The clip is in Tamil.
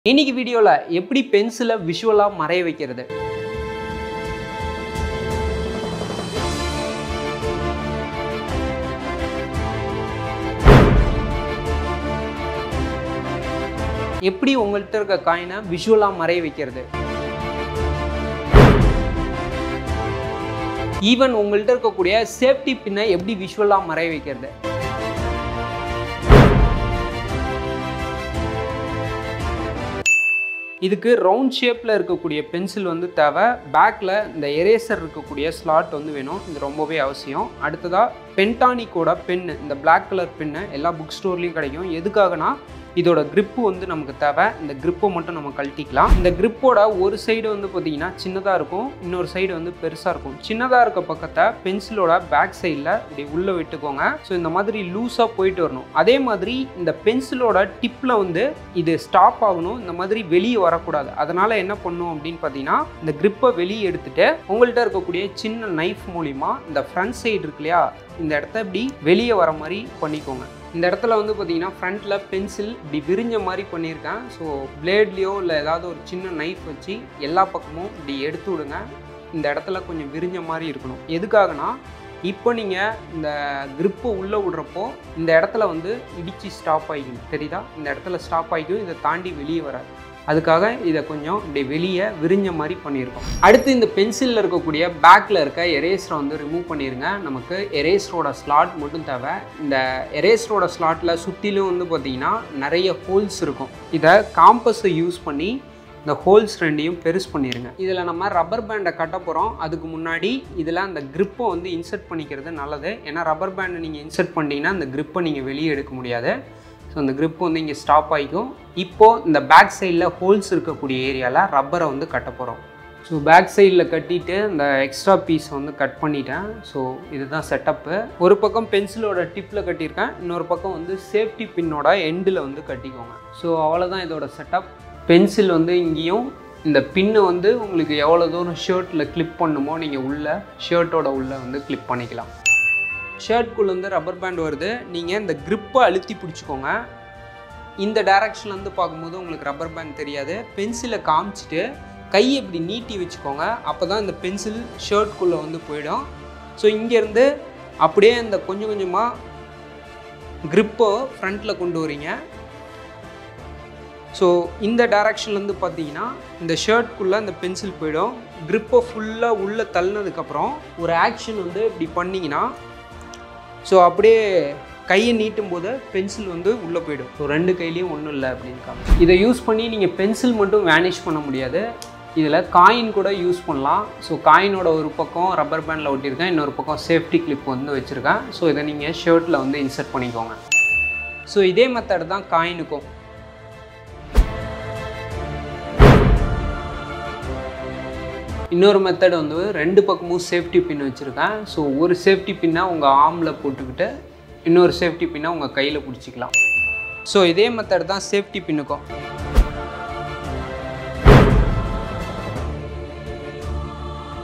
இன்னைக்கு வீடியோவில் எப்படி பென்சிலை விஷுவலாக மறைய வைக்கிறது எப்படி உங்கள்கிட்ட இருக்க காயினை விஷுவலாக மறைய வைக்கிறது ஈவன் உங்கள்கிட்ட இருக்கக்கூடிய சேஃப்டி பின்னை எப்படி விஷுவலாக மறைய வைக்கிறது இதுக்கு ரவுண்ட் ஷேப்பில் இருக்கக்கூடிய பென்சில் வந்து தேவை பேக்கில் இந்த எரேசர் இருக்கக்கூடிய ஸ்லாட் வந்து வேணும் இது ரொம்பவே அவசியம் அடுத்ததாக பென்டானிக்கோட பென்னு இந்த Black கலர் பென்னு எல்லா புக் ஸ்டோர்லேயும் கிடைக்கும் எதுக்காகனா இதோட grip வந்து நமக்கு தேவை இந்த grip-அ மட்டும் நம்ம கழட்டிக்கலாம் இந்த grip-ஓட ஒரு சைடு வந்து பார்த்தீங்கன்னா சின்னதாக இருக்கும் இன்னொரு சைடு வந்து பெருசாக இருக்கும் சின்னதாக இருக்க பக்கத்தை பென்சிலோட பேக் சைடில் இப்படி உள்ளே விட்டுக்கோங்க ஸோ இந்த மாதிரி லூஸாக போயிட்டு வரணும் அதே மாதிரி இந்த பென்சிலோட டிப்பில் வந்து இது ஸ்டாப் ஆகணும் இந்த மாதிரி வெளியே வரக்கூடாது அதனால் என்ன பண்ணும் அப்படின்னு பார்த்தீங்கன்னா இந்த grip-அ வெளியே எடுத்துட்டு உங்கள்கிட்ட இருக்கக்கூடிய சின்ன நைஃப் மூலிமா இந்த ஃப்ரண்ட் சைடு இருக்கு இல்லையா இந்த இடத்த இப்படி வெளியே வர மாதிரி பண்ணிக்கோங்க இந்த இடத்துல வந்து பார்த்தீங்கன்னா ஃப்ரண்ட்டில் பென்சில் இப்படி விரிஞ்ச மாதிரி பண்ணியிருக்கேன் ஸோ பிளேட்லேயோ இல்லை ஏதாவது ஒரு சின்ன நைஃப் வச்சு எல்லா பக்கமும் இப்படி எடுத்து விடுங்க இந்த இடத்துல கொஞ்சம் விரிஞ்ச மாதிரி இருக்கணும் எதுக்காகனா இப்போ நீங்கள் இந்த grip-அ உள்ளே விடுறப்போ இந்த இடத்துல வந்து இடித்து ஸ்டாப் ஆகிக்கும் தெரியுதா இந்த இடத்துல ஸ்டாப் ஆகிக்கும் இதை தாண்டி வெளியே வராது அதுக்காக இதை கொஞ்சம் இப்படி வெளியே விரிஞ்ச மாதிரி பண்ணியிருக்கோம் அடுத்து இந்த பென்சிலில் இருக்கக்கூடிய பேக்கில் இருக்க எரேசரை வந்து ரிமூவ் பண்ணிடுங்க நமக்கு எரேசரோட ஸ்லாட் மட்டும் தேவை இந்த எரேசரோட ஸ்லாட்டில் சுற்றிலும் வந்து பார்த்திங்கன்னா நிறைய ஹோல்ஸ் இருக்கும் இதை காம்பஸை யூஸ் பண்ணி இந்த ஹோல்ஸ் ரெண்டையும் பெருசு பண்ணிடுங்க இதில் நம்ம ரப்பர் பேண்டை கட்ட போகிறோம் அதுக்கு முன்னாடி இதில் அந்த grip-அ வந்து இன்சர்ட் பண்ணிக்கிறது நல்லது ஏன்னா ரப்பர் பேண்டை நீங்கள் இன்சர்ட் பண்ணிட்டீங்கன்னா அந்த grip-அ நீங்கள் வெளியே எடுக்க முடியாது ஸோ அந்த grip வந்து இங்கே ஸ்டாப் ஆகிக்கும் இப்போது இந்த பேக் சைடில் ஹோல்ஸ் இருக்கக்கூடிய ஏரியாவில் ரப்பரை வந்து கட்ட போகிறோம் ஸோ பேக் சைடில் கட்டிட்டு இந்த எக்ஸ்ட்ரா பீஸ் வந்து கட் பண்ணிட்டேன் ஸோ இதுதான் செட்டப்பு ஒரு பக்கம் பென்சிலோட டிப்பில் கட்டியிருக்கேன் இன்னொரு பக்கம் வந்து சேஃப்டி பின்னோட எண்டில் வந்து கட்டிக்கோங்க ஸோ அவ்வளோதான் இதோட செட்டப் பென்சில் வந்து இங்கேயும் இந்த பின்னு வந்து உங்களுக்கு எவ்வளோ தூரம் ஷர்ட்டில் கிளிப் பண்ணுமோ நீங்கள் உள்ள ஷர்ட்டோட உள்ள வந்து கிளிப் பண்ணிக்கலாம் ஷர்ட்குள்ளே வந்து ரப்பர் பேண்ட் வருது நீங்கள் இந்த grip-அ அழுத்தி பிடிச்சிக்கோங்க இந்த டைரக்ஷன்லேருந்து பார்க்கும்போது உங்களுக்கு ரப்பர் பேண்ட் தெரியாது பென்சிலை காமிச்சிட்டு கையை இப்படி நீட்டி வச்சுக்கோங்க அப்போ தான் இந்த பென்சில் ஷர்ட்குள்ளே வந்து போயிடும் ஸோ இங்கேருந்து அப்படியே இந்த கொஞ்சம் கொஞ்சமாக grip-அ ஃப்ரண்ட்டில் கொண்டு வரீங்க ஸோ இந்த டைரக்ஷன்லேருந்து பார்த்தீங்கன்னா இந்த ஷர்ட்குள்ளே இந்த பென்சில் போயிடும் grip-அ ஃபுல்லாக உள்ளே தள்ளினதுக்கப்புறம் ஒரு ஆக்ஷன் வந்து இப்படி பண்ணிங்கன்னா ஸோ அப்படியே கையை நீட்டும் போது பென்சில் வந்து உள்ளே போயிடும் ஸோ ரெண்டு கையிலையும் ஒன்றும் இல்லை அப்படின்னு காமி இதை யூஸ் பண்ணி நீங்கள் பென்சில் மட்டும் வேனிஷ் பண்ண முடியாது இதில் காயின் கூட யூஸ் பண்ணலாம் ஸோ காயினோட ஒரு பக்கம் ரப்பர் பேண்டில் ஒட்டியிருக்கேன் இன்னொரு பக்கம் சேஃப்டி கிளிப் வந்து வச்சுருக்கேன் ஸோ இதை நீங்கள் ஷர்ட்டில் வந்து இன்சர்ட் பண்ணிக்கோங்க ஸோ இதே மெத்தட் தான் காயினுக்கும் இன்னொரு மெத்தட் வந்து ரெண்டு பக்கமும் சேஃப்டி பின் வச்சுருக்கேன் ஸோ ஒரு சேஃப்டி பின்னை உங்கள் ஆர்மில் போட்டுக்கிட்டு இன்னொரு சேஃப்டி பின்னை உங்கள் கையில் பிடிச்சிக்கலாம் ஸோ இதே மெத்தட் தான் சேஃப்டி பின்னுக்கும்